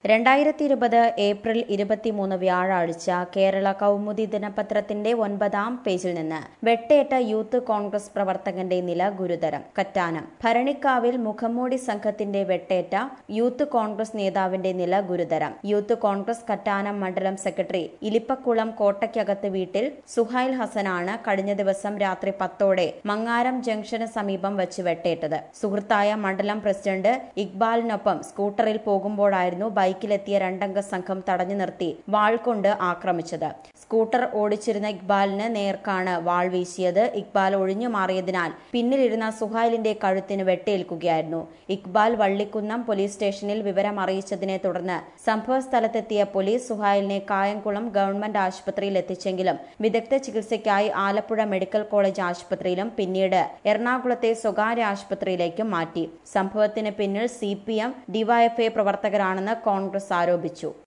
രണ്ടായിരത്തി ഇരുപത് ഏപ്രിൽ ഇരുപത്തിമൂന്ന് വ്യാഴാഴ്ച കേരള കൗമുദി ദിനപത്രത്തിന്റെ ഒൻപതാം പേജിൽ നിന്ന് വെട്ടേറ്റ യൂത്ത് കോൺഗ്രസ് പ്രവർത്തകന്റെ നില ഗുരുതരം കറ്റാനം ഭരണിക്കാവിൽ മുഖംമൂടി സംഘത്തിന്റെ വെട്ടേറ്റ യൂത്ത് കോൺഗ്രസ് നേതാവിന്റെ നില ഗുരുതരം യൂത്ത് കോൺഗ്രസ് കറ്റാനം മണ്ഡലം സെക്രട്ടറി ഇലിപ്പക്കുളം കോട്ടയ്ക്കകത്ത് വീട്ടിൽ സുഹൈൽ ഹസനാണ് കഴിഞ്ഞ ദിവസം രാത്രി പത്തോടെ മങ്ങാരം ജംഗ്ഷന് സമീപം വെച്ച് വെട്ടേറ്റത് സുഹൃത്തായ മണ്ഡലം പ്രസിഡന്റ് ഇക്ബാലിനൊപ്പം സ്കൂട്ടറിൽ പോകുമ്പോഴായിരുന്നു ബൈക്കിലെത്തിയ രണ്ടംഗ സംഘം തടഞ്ഞു നിർത്തി വാൾ കൊണ്ട് ആക്രമിച്ചത് സ്കൂട്ടർ ഓടിച്ചിരുന്ന ഇക്ബാലിന് നേർക്കാണ് വാൾ വീശിയത് ഇക്ബാൽ ഒഴിഞ്ഞു മാറിയതിനാൽ പിന്നിലിരുന്ന സുഹൈലിന്റെ കഴുത്തിന് വെട്ടേൽക്കുകയായിരുന്നു ഇക്ബാൽ വള്ളിക്കുന്നം പോലീസ് സ്റ്റേഷനിൽ വിവരം അറിയിച്ചതിനെ തുടർന്ന് സംഭവ സ്ഥലത്തെത്തിയ പോലീസ് സുഹൈലിനെ കായംകുളം ഗവൺമെന്റ് ആശുപത്രിയിൽ എത്തിച്ചെങ്കിലും വിദഗ്ധ ചികിത്സയ്ക്കായി ആലപ്പുഴ മെഡിക്കൽ കോളേജ് ആശുപത്രിയിലും പിന്നീട് എറണാകുളത്തെ സ്വകാര്യ ആശുപത്രിയിലേക്കും മാറ്റി സംഭവത്തിന് പിന്നിൽ സി പി എം ഡിവൈഎഫ്ഐ പ്രവർത്തകരാണെന്ന് കോൺഗ്രസ് ആരോപിച്ചു